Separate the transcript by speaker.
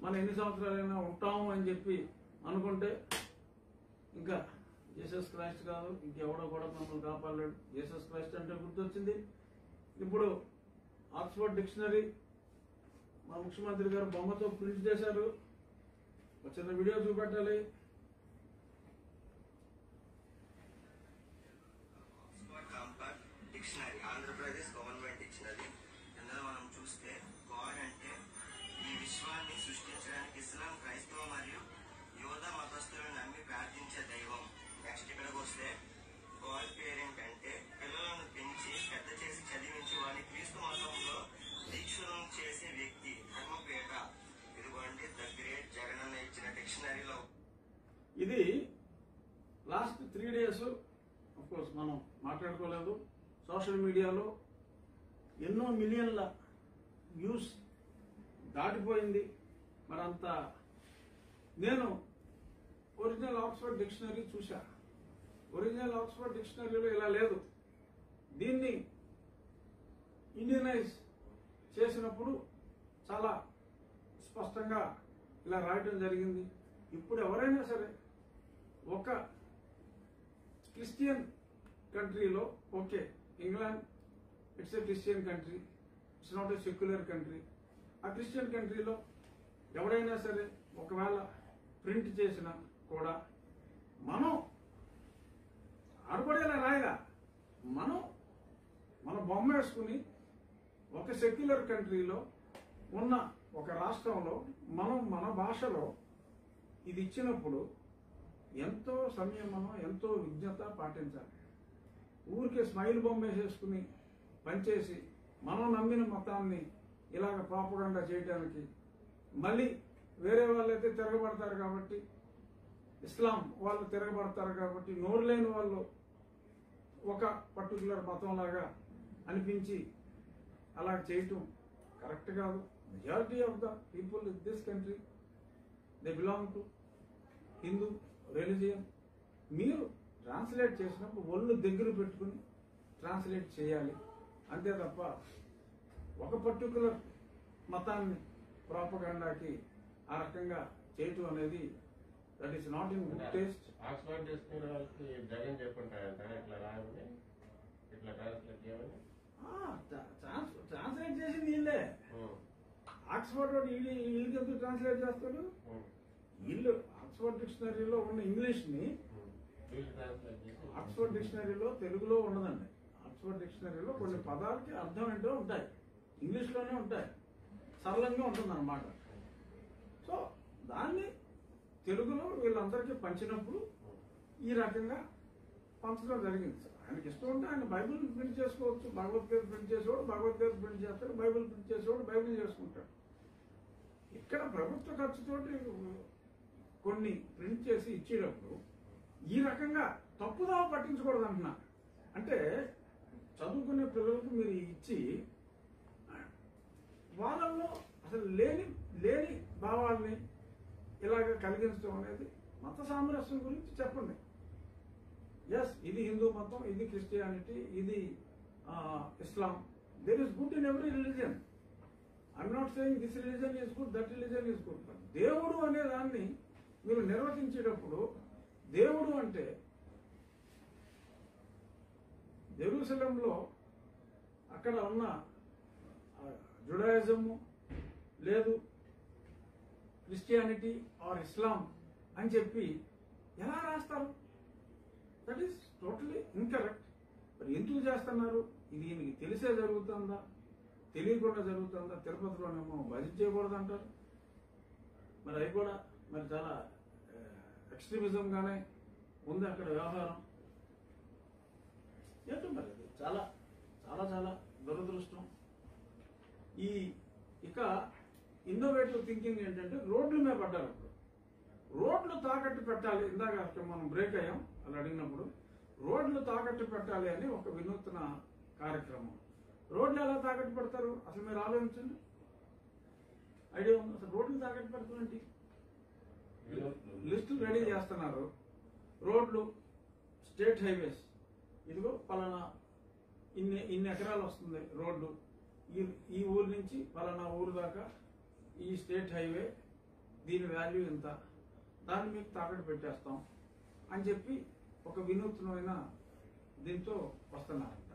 Speaker 1: మనం ఎన్ని సంవత్సరాలైనా ఉంటాము అని చెప్పి అనుకుంటే ఇంకా జీసస్ క్రైస్ట్ కాదు ఇంకెవడో కూడా మమ్మల్ని కాపాడలేడు జీసస్ క్రైస్ట్ అంటే గుర్తొచ్చింది ఇప్పుడు ఆక్స్ఫర్డ్ డిక్షనరీ మా ముఖ్యమంత్రి గారు బొమ్మతో ప్రింట్ చేశారు ఒక చిన్న వీడియో చూపెట్టాలి
Speaker 2: Oxford compact dictionary Andhra Pradesh government dictionary ఇందులో మనం చూస్తే గాడ్ అంటే ఈ విశ్వాన్ని సృష్టించడానికి ఇస్లాం క్రైస్తవ మరియు యోధ మతస్థులను నమ్మి ప్రార్థించే దైవం నెక్స్ట్ ఇక్కడికి వస్తే గాడ్ పేరెంట్ అంటే పిల్లలను పెంచి పెద్ద చేసి చదివించి వారిని క్రీస్తు మతంలో దీక్షలను చేసే వ్యక్తి ధర్మపేట ఇదిగోండి ద గ్రేట్ జగనన్న ఇచ్చిన డిక్షనరీలో
Speaker 1: ఇది లాస్ట్ త్రీ డేస్ కోర్స్ మనం మాట్లాడుకోలేదు సోషల్ మీడియాలో ఎన్నో మిలియన్ల వ్యూస్ దాటిపోయింది మరి అంత నేను ఒరిజినల్ ఆక్స్ఫర్డ్ డిక్షనరీ చూశా ఒరిజినల్ ఆక్స్ఫర్డ్ డిక్షనరీలో ఇలా లేదు దీన్ని ఇండియనైజ్ చేసినప్పుడు చాలా స్పష్టంగా ఇలా రాయటం జరిగింది ఇప్పుడు ఎవరైనా సరే ఒక క్రిస్టియన్ కంట్రీలో okay England it's a Christian country it's not a secular country ఆ క్రిస్టియన్ కంట్రీలో ఎవరైనా సరే ఒకవేళ ప్రింట్ చేసినా కూడా మనం ఆడపడేలా రాయగా మనం మన బొమ్మ వేసుకుని ఒక సెక్యులర్ కంట్రీలో ఉన్న ఒక రాష్ట్రంలో మనం మన భాషలో ఇది ఇచ్చినప్పుడు ఎంతో సంయమనం ఎంతో విజ్ఞత పాటించాలి ఊరికే స్మైల్ బొమ్మ వేసేసుకుని పనిచేసి మనం నమ్మిన మతాన్ని ఇలాగ ప్రాపగండా చేయడానికి మళ్ళీ వేరే వాళ్ళైతే తిరగబడతారు కాబట్టి ఇస్లాం వాళ్ళు తిరగబడతారు కాబట్టి నోరు లేని వాళ్ళు ఒక పర్టికులర్ మతం లాగా అనిపించి అలా చేయటం కరెక్ట్ కాదు majority of the people in this country they belong to Hindu religion మీరు ట్రాన్స్లేట్ చేసినప్పుడు ఒళ్ళు దగ్గర పెట్టుకుని ట్రాన్స్లేట్ చేయాలి అంతే తప్ప ఒక పర్టికులర్ మతాన్ని ప్రాపగండాకి ఆ రకంగా చేయటం అనేది that is not in good taste
Speaker 3: Oxford చేసుకునే వాళ్ళకి జగన్ చెప్పుంటారంట ఇట్లా రాయమని ఇట్లా ట్రాన్స్లేట్ చేయమని
Speaker 1: ట్రాన్స్లేట్ చేసింది వీళ్ళే
Speaker 3: ఉం.
Speaker 1: ఆక్స్ఫర్డ్ వాడు వీళ్ళు వీళ్ళకి ఎందుకు ట్రాన్స్లేట్ చేస్తాడు
Speaker 3: ఉం.
Speaker 1: వీళ్ళు ఆక్స్ఫర్డ్ డిక్షనరీలో ఉన్న ఇంగ్లీష్ ని
Speaker 3: ఉం. వీళ్ళు ట్రాన్స్లేట్ చేసి
Speaker 1: ఆక్స్ఫర్డ్ డిక్షనరీలో తెలుగులో ఉండదండి ఆక్స్ఫర్డ్ డిక్షనరీలో కొన్ని పదాలకి అర్థం ఏంటో ఉంటాయి ఇంగ్లీష్ లోనే ఉంటాయి సరళంగా ఉంటుంది అనమాట సో దాన్ని తెలుగులో వీళ్ళందరికీ పంచినప్పుడు
Speaker 3: ఉం.
Speaker 1: ఈ రకంగా పంచడం జరిగింది సార్ ఆయనకి ఇష్టం ఉంటే ఆయన బైబిల్ ప్రింట్ చేసుకోవచ్చు భగవద్గీత ప్రింట్ చేసేవాడు భగవద్గీత ప్రింట్ చేస్తాడు బైబిల్ ప్రింట్ చేసేవాడు బైబిల్ చేసుకుంటాడు ఇక్కడ ప్రభుత్వ ఖర్చుతోటి కొన్ని ప్రింట్ చేసి ఇచ్చేటప్పుడు ఈ రకంగా తప్పుదావ పట్టించకూడదు అంటున్నా అంటే చదువుకునే పిల్లలకు మీరు ఇచ్చి వాళ్ళల్లో అసలు లేని లేని భావాల్ని ఇలాగ కలిగించడం అనేది మత సామరస్యం గురించి చెప్పండి ఎస్ ఇది హిందూ మతం ఇది క్రిస్టియానిటీ ఇది ఆ, Islam there is good in every religion I'm not saying this religion is good that religion is good but దేవుడు అనే దాన్ని మీరు నిర్వచించేటప్పుడు దేవుడు అంటే జెరూసలంలో అక్కడ ఉన్న జుడాయిజము లేదు క్రిస్టియానిటీ ఆర్ ఇస్లాం అని చెప్పి ఎలా రాస్తారు దట్ ఈస్ టోటలీ ఇన్కరెక్ట్ మరి ఎందుకు చేస్తున్నారు ఇది ఈయనకి తెలిసే జరుగుతుందా తెలియకుండా జరుగుతుందా తిరుపతిలోనేమో భజన చేయకూడదు అంటారు మరి అవి కూడా మరి చాలా ఎక్స్ట్రీమిజం గానే ఉంది అక్కడ వ్యవహారం ఏంటో మరి అది చాలా చాలా చాలా దురదృష్టం ఈ ఇక ఇన్నోవేటివ్ థింకింగ్ ఏంటంటే రోడ్ల మీద పడ్డారు అప్పుడు రోడ్లు తాకట్టు పెట్టాలి ఇందాక అక్కడ మనం బ్రేక్ అయ్యాం అలా అడిగినప్పుడు రోడ్లు తాకట్టు పెట్టాలి అని ఒక వినూత్న కార్యక్రమం రోడ్లు ఎలా తాకట్టు పెడతారు అసలు మీరు ఆలోచించండి ఐడియా ఉంది అసలు రోడ్లు తాకట్టు పెడతారంటే లిస్టు రెడీ చేస్తున్నారు రోడ్లు స్టేట్ హైవేస్ ఇదిగో పలానా ఇన్ని ఇన్ని ఎకరాలు వస్తుంది రోడ్డు ఈ ఈ ఊరు నుంచి పలానా ఊరు దాకా ఈ స్టేట్ హైవే దీని వాల్యూ ఎంత దాన్ని మీకు తాకట్టు పెట్టేస్తాం అని చెప్పి ఒక వినూత్నమైన దీంతో వస్తున్నారు